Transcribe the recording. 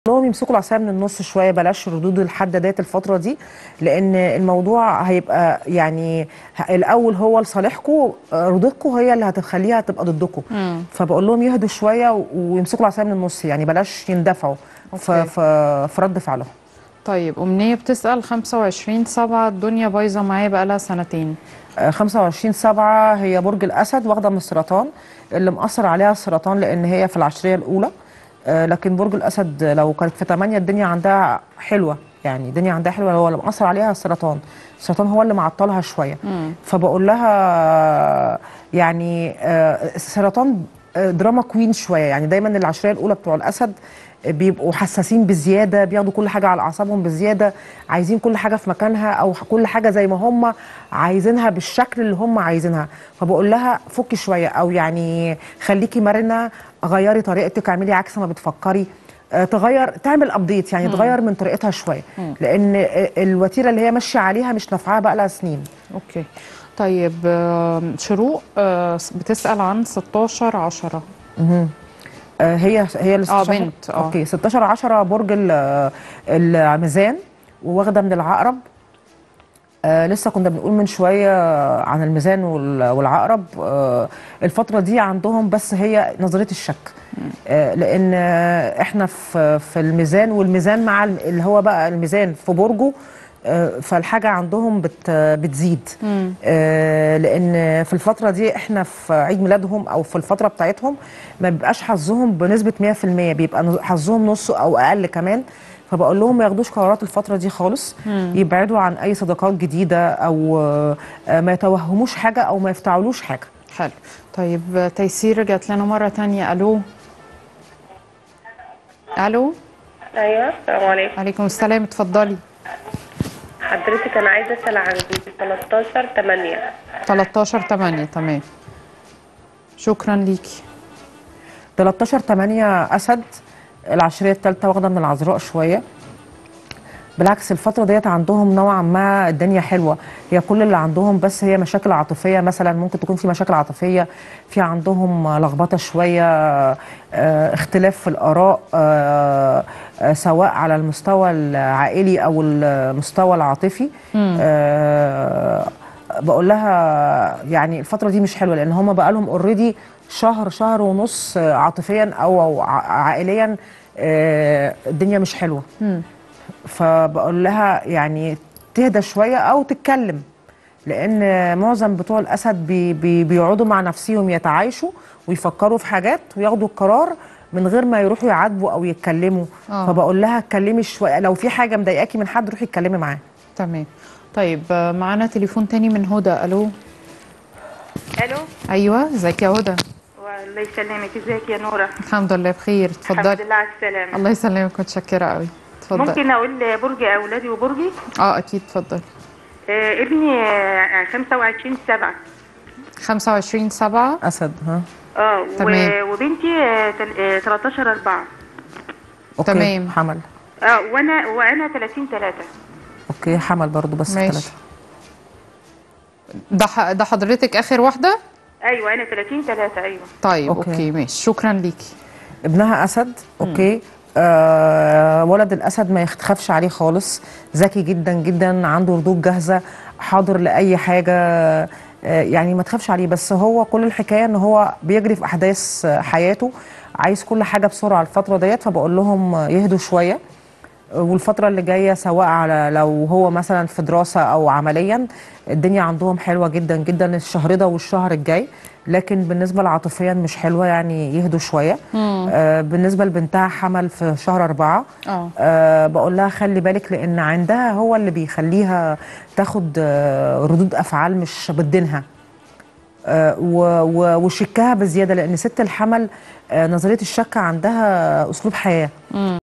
لهم يمسكوا العصايه من النص شويه بلاش ردود الحاده ديت الفتره دي لان الموضوع هيبقى يعني ه- الاول هو لصالحكم ردودكم هي اللي هتخليها تبقى ضدكم فبقول لهم يهدوا شويه و- ويمسكوا العصايه من النص يعني بلاش يندفعوا ف- أوكي. ف- في رد فعلهم طيب أمنية بتسأل 25 سبعة الدنيا بايظة معايا بقالها سنتين آه، 25 سبعة هي برج الأسد واخدة من السرطان اللي مأثر عليها السرطان لأن هي في العشرية الأولى آه، لكن برج الأسد لو كانت في 8 الدنيا عندها حلوة يعني الدنيا عندها حلوة هو اللي مأثر عليها السرطان السرطان هو اللي معطلها شوية فبقول لها يعني آه، السرطان آه، دراما كوين شوية يعني دايما العشرية الأولى بتوع الأسد بيبقوا حساسين بزياده بياخدوا كل حاجه على اعصابهم بزياده عايزين كل حاجه في مكانها او كل حاجه زي ما هم عايزينها بالشكل اللي هم عايزينها فبقول لها فكي شويه او يعني خليكي مرنه غيري طريقتك اعملي عكس ما بتفكري آه، تغير تعمل ابديت يعني تغير من طريقتها شويه لان آه، الوتيره اللي هي ماشيه عليها مش نافعاها بقى لها سنين أوكي طيب آه، شروق آه، بتسأل عن 16 10 آه، هي هي ال 16 بنت، آه. اوكي 16 10 برج ال- الميزان وواخده من العقرب آه لسه كنا بنقول من شويه عن الميزان وال- والعقرب آه الفتره دي عندهم بس هي نظريه الشك آه لان آه، احنا في في الميزان والميزان مع الم- اللي هو بقى الميزان في برجه آه، فالحاجه عندهم بت بتزيد آه لان في الفتره دي احنا في عيد ميلادهم او في الفتره بتاعتهم ما بيبقاش حظهم بنسبه 100% بيبقى نز- حظهم نص او اقل كمان فبقول لهم ما ياخدوش قرارات الفتره دي خالص يبعدوا عن اي صداقات جديده او آه، ما يتوهموش حاجه او ما يفتعلوش حاجه حلو طيب آه، تيسير رجعت لنا مرة تانية ألو ألو ايوه السلام عليكم عليكم السلام اتفضلي حضرتك انا عايزه اسال عن 13 8 13 8 تمام شكرا ليكي 13 8 اسد العشريه الثالثه واخده من العذراء شويه بالعكس الفترة ديت عندهم نوعا ما الدنيا حلوة هي كل اللي عندهم بس هي مشاكل عاطفية مثلا ممكن تكون في مشاكل عاطفية في عندهم لخبطة شوية آه، اختلاف في الآراء آه، آه، سواء على المستوى العائلي أو المستوى العاطفي آه، بقول لها يعني الفترة دي مش حلوة لأن هم بقى لهم اوريدي شهر شهر ونص آه، عاطفيا أو أو ع- عائليا آه، الدنيا مش حلوة فبقول لها يعني تهدى شويه او تتكلم لان معظم بتوع الاسد بي بي بيقعدوا مع نفسهم يتعايشوا ويفكروا في حاجات وياخدوا القرار من غير ما يروحوا يعاتبوا او يتكلموا آه. فبقول لها اتكلمي شويه لو في حاجه مضايقاكي من حد روحي اتكلمي معاه تمام طيب آه، معانا تليفون تاني من هدى ألو الو أيوة ازيك يا هدى والله يسلمك ازيك يا نوره الحمد لله بخير الحمد اتفضلي لله على السلامه الله يسلمك متشكرة قوي اتفضلي ممكن اقول برج اولادي وبرجي اه اكيد اتفضلي آه ابني آه 25 7 25 7 اسد ها اه تمام. و- وبنتي آه تل- آه 13 4 اوكي تمام. حمل اه وانا وانا 30 3 اوكي حمل برضو بس ماشي ثلاثه ده ح- ده حضرتك اخر واحدة ايوه انا 30 3 ايوه طيب أوكي. اوكي, أوكي ماشي شكرا ليكي ابنها اسد اوكي آه ولد الاسد ما يخافش عليه خالص ذكي جدا جدا عنده ردود جاهزه حاضر لاي حاجه آه يعني ما تخافش عليه بس هو كل الحكايه ان هو بيجري في احداث آه، حياته عايز كل حاجه بسرعه الفتره ديت فبقول لهم آه، يهدوا شويه والفترة اللي جاية سواء على لو هو مثلا في دراسة أو عمليا الدنيا عندهم حلوة جدا جدا الشهر ده والشهر الجاي لكن بالنسبة لعاطفيا مش حلوة يعني يهدوا شوية آه بالنسبة لبنتها حمل في شهر أربعة اه آه بقول لها خلي بالك لأن عندها هو اللي بيخليها تاخد آه ردود أفعال مش بدينها آه، و- و- وشكها بزياده لان ست الحمل آه، نظريه الشك عندها اسلوب حياه